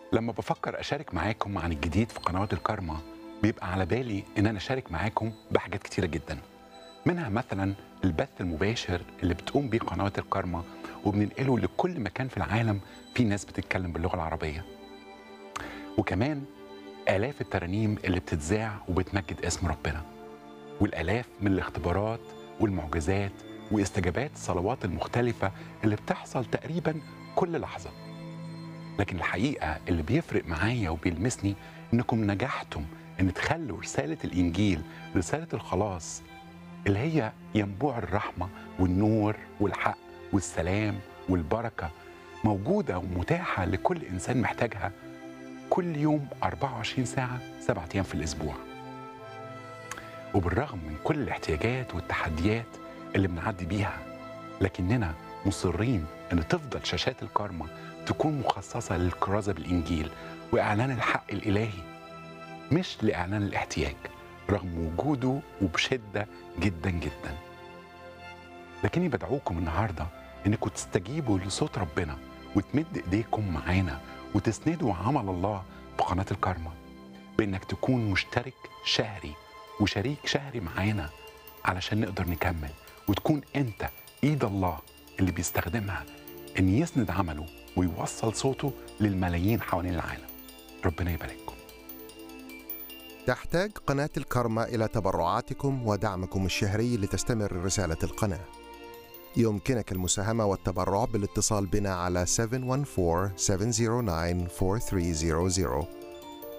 لما بفكر أشارك معاكم عن الجديد في قنوات الكارما بيبقى على بالي إن أنا أشارك معاكم بحاجات كتيرة جدا منها مثلا البث المباشر اللي بتقوم بيه قنوات الكارما وبننقله لكل مكان في العالم في ناس بتتكلم باللغة العربية وكمان آلاف الترانيم اللي بتتذاع وبتمجد اسم ربنا والآلاف من الاختبارات والمعجزات واستجابات الصلوات المختلفة اللي بتحصل تقريبا كل لحظة لكن الحقيقة اللي بيفرق معايا وبيلمسني إنكم نجحتم إن تخلوا رسالة الإنجيل رسالة الخلاص اللي هي ينبوع الرحمة والنور والحق والسلام والبركة موجودة ومتاحة لكل إنسان محتاجها كل يوم 24 ساعة سبعة أيام في الأسبوع وبالرغم من كل الاحتياجات والتحديات اللي بنعدي بيها لكننا مصرين ان تفضل شاشات الكارما تكون مخصصه للكرازه بالانجيل واعلان الحق الالهي مش لاعلان الاحتياج رغم وجوده وبشده جدا جدا لكني بدعوكم النهارده انكم تستجيبوا لصوت ربنا وتمد ايديكم معانا وتسندوا عمل الله بقناه الكارما بانك تكون مشترك شهري وشريك شهري معانا علشان نقدر نكمل وتكون انت ايد الله اللي بيستخدمها ان يسند عمله ويوصل صوته للملايين حوالين العالم ربنا يبارككم تحتاج قناة الكرمة إلى تبرعاتكم ودعمكم الشهري لتستمر رسالة القناة يمكنك المساهمة والتبرع بالاتصال بنا على 714-709-4300